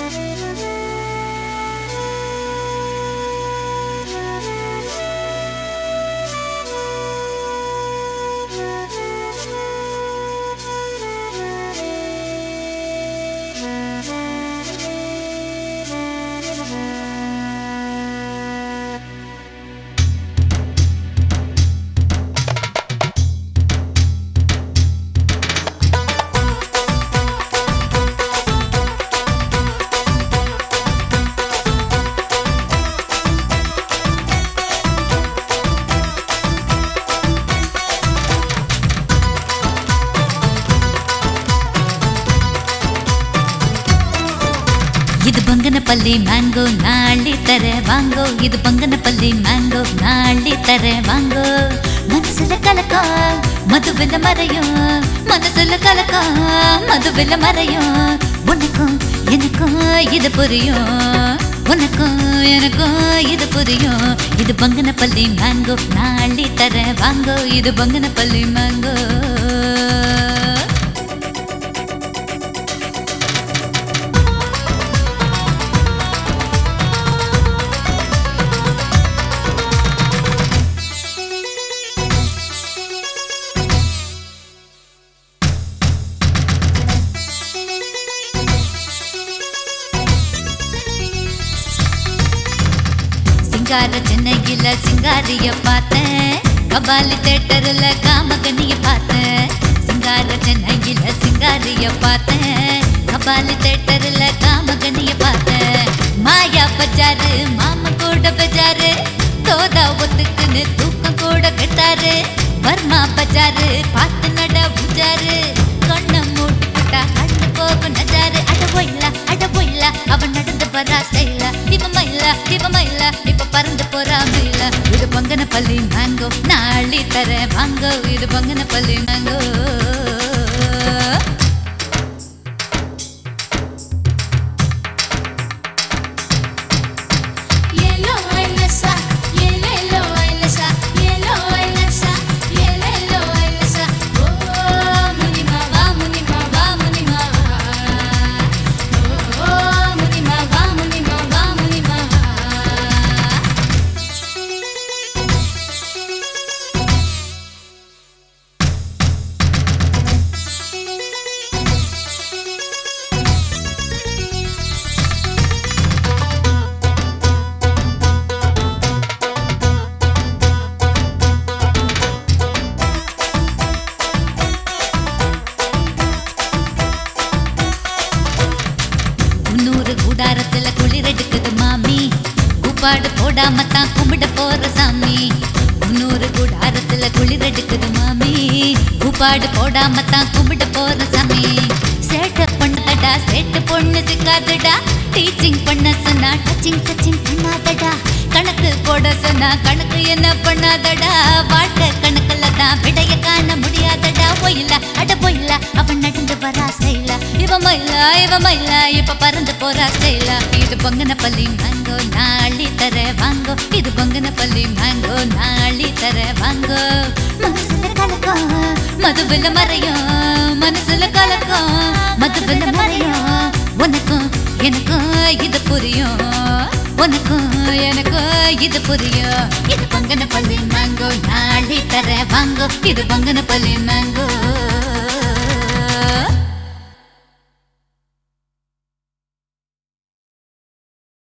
இது பங்கனப்பள்ளி மேங்கோ நாளி தர வாங்கோ இது பங்கனப்பள்ளி மேங்கோ நாளி தர வாங்கோ மனசுல கலக்கா மதுவில மறையும் மனசுல கலக்கா மதுவில மறையும் உனக்கும் எனக்கும் இது புரியும் உனக்கும் எனக்கும் இது புரியும் இது பங்கனப்பள்ளி மேங்கோ நாளி தர வாங்கோ இது பங்கனப்பள்ளி மேங்கோ சிங்கார சென்னையில சிங்காரிய பார்த்தேன் கபாலி தேட்டர்ல காமகனிய பார்த்தேன் சிங்கார சென்னையில சிங்காரிய பார்த்தேன் கபாலி தேட்டர்ல காமகனிய பார்த்தேன் மாயா பஜாரு மாமா கூட பஜாரு தோதா ஒத்துக்குன்னு தூக்கம் கூட கெட்டாரு வர்மா பஜாரு பார்த்து நட புஜாரு கண்ணை மூட்டுக்கிட்டா கண்ணு போகும் நஜாரு அட போயில அட போயில அவன் நடந்து வரா ஸ்டைல இவ மயில இவ மயில இப்ப பறந்து போறா மயில இது பங்கன பள்ளி மேங்கோ நாளி தர வாங்கோ இது Banganapalli mango Yellow Ailasa, yellow Ailasa, yellow Ailasa, yellow Ailasa. Oh, Munima, va Munima, va Munima. Oh, Munima, va Munima, va Munima. முன்னூறு கூடாரத்துல குளிர் எடுக்குது மாமி கூப்பாடு போடாம தான் கும்பிட போற சாமி முன்னூறு கூடாரத்துல குளிர் எடுக்குது மாமி கூப்பாடு போடாம தான் கும்பிட போற சாமி சேட்டை பண்ணதடா சேட்டு பொண்ணு சிக்காதடா டீச்சிங் பண்ண சொன்னா டச்சிங் டச்சிங் பண்ணாதடா கணக்கு போட சொன்னா கணக்கு என்ன பண்ணாதடா வாழ்க்கை கணக்குல தான் விடைய காண முடியாதடா ஒயில அட பொயில அவன் நடந்து வரா ஸ்டைல இவ மயில இவ மயில இப்ப பறந்து போறா ஸ்டைல இது பொங்கன பள்ளி மேங்கோ நாளி தர வாங்கோ இது பொங்கன பள்ளி மேங்கோ நாளி தர வாங்கோ மனசுல கலக்கம் மதுவில மறையும் மனசுல கலக்கம் மதுவில மறையும் உனக்கும் எனக்கும் இது புரியும் உனக்கும் எனக்கும் இது புரியும் இது பங்கன பள்ளி மேங்கோ நாளி தர வாங்கோ இது பங்கன பள்ளி மேங்கோ